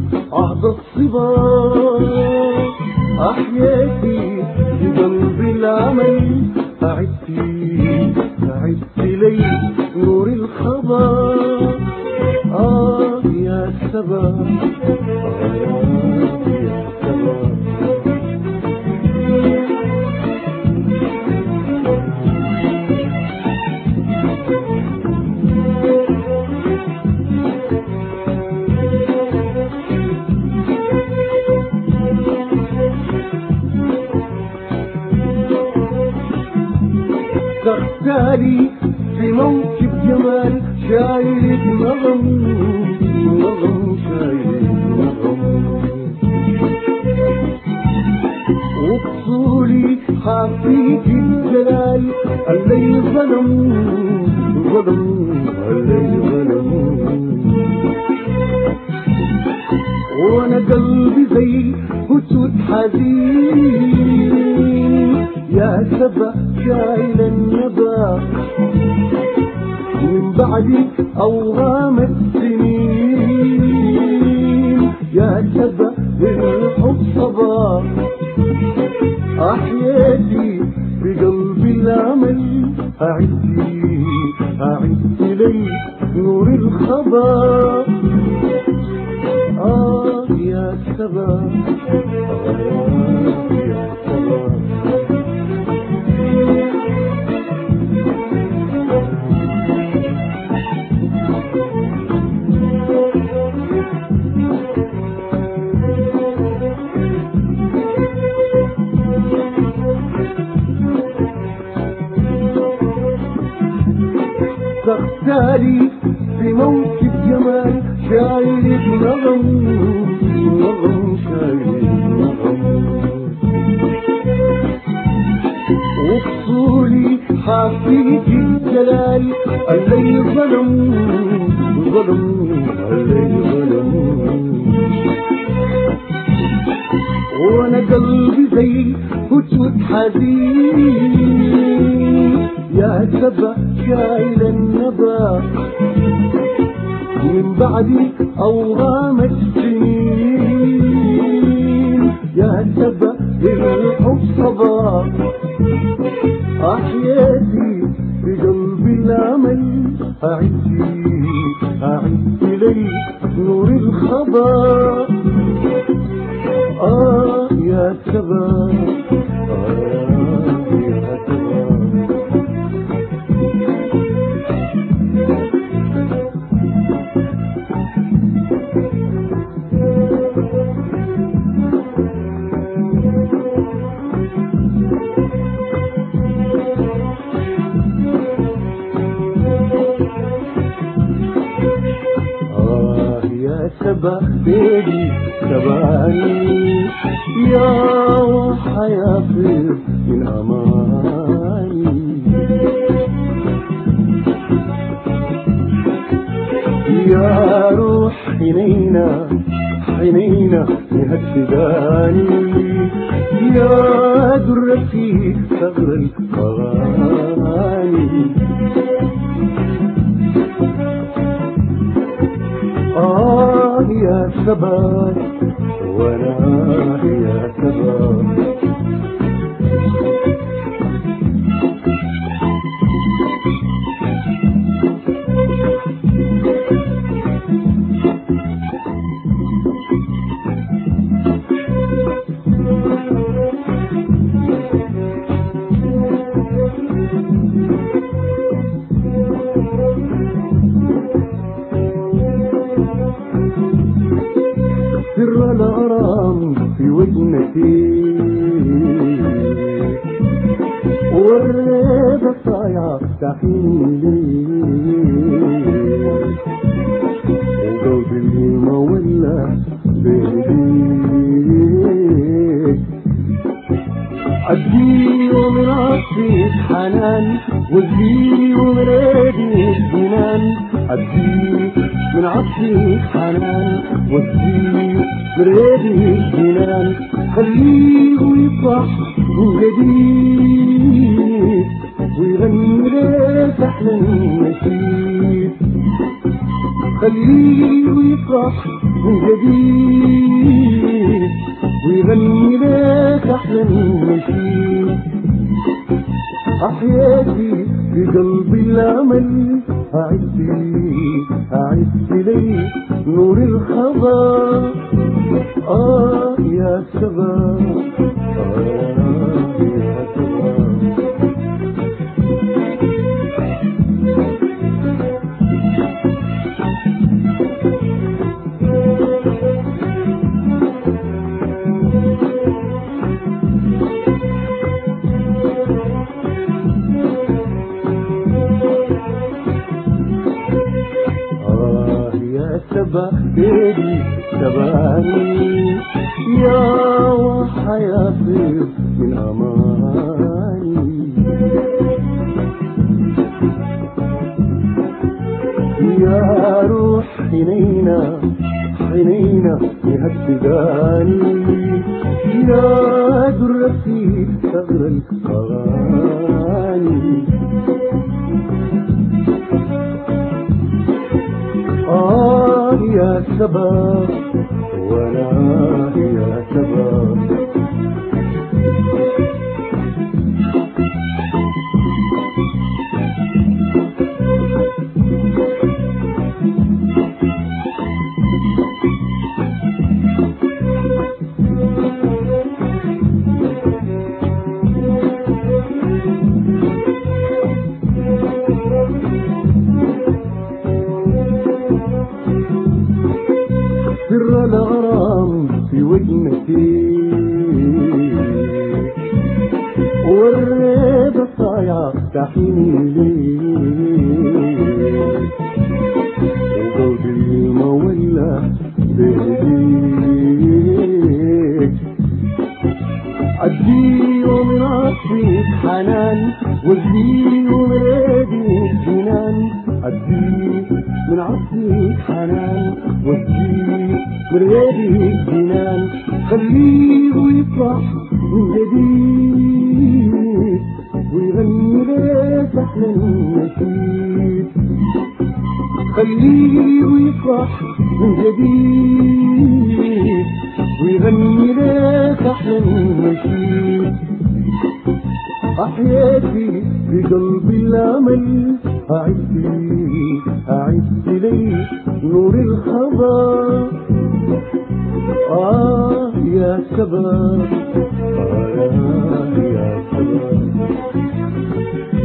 عهد الصبا أحياتي بقلبي العمل أعدتي أعدت لي نور الخبا آه يا سبا آه يا سبا تختاري في موكب جمال شايلك نغم نغم شايلك نغم وبصولي حافيك الجلال اللي ظلم ظلم اللي ظلم وانا قلبي زي اسود حزين يا سبا شايل النبا من بعد اوهام السنين يا سبا الحب صبا احياتي بقلبي الامل اعدي اعد لي نور الخبر آه يا سبا آه يا سبا تختاري في موكب جمال شايلك نغم نغم شايلك نغم وفصولي حافيك الجلال اللي ظلم ظلم اللي ظلم وانا قلبي زي اسود حزين يا سبا شايل النبا من بعد أورام السنين يا سبا الحب صبا أحياتي بقلبي الأمل أعدي أعد لي نور الخبر آه يا سبا آه يا سبا آه يا سبا بيبي سباني يا حياتي من أماني يا روح حنينة حنينة مهدداني يا درتي ثغر الأغاني آه يا سبا وانا يا سبا سر الغرام في وجنتي والريبة صايعة تحيلي وقلبي مولع بيديك أديني ومن عطفك حنان واديني ومن ايديك جنان أديني من عطفك حنان واديني من ايديك جنان خليه يفرح من جديد ويغني لك أحلى النشيد خليه ويفرح من جديد ويغني لك أحلى النشيد أحياتي في قلبي الأمل أعد أعد لي نور الخضر آه يا شباب آه يا شباب آه يا سبابي سباني يا وحياتي من أماني يا روح حنينة حنينة يهدداني يا درتي ثغر الأغاني آه يا شباب وأنا يا شباب سر الغرام في وجنتي والريبة صايعة تحيني لي وقلبي ما ولا بهديك عدي ومن عطفك حنان وزي ومن ايديك جنان عدي من عطفك حنان وزي من ايديك جنان خليه يفرح من جديد ويغني لك احلى النشيد خليه يفرح من جديد ويغني لك احلى النشيد احياتي في قلبي الامل اعد اعد لي نور الخضر اه يا شباب آه يا شباب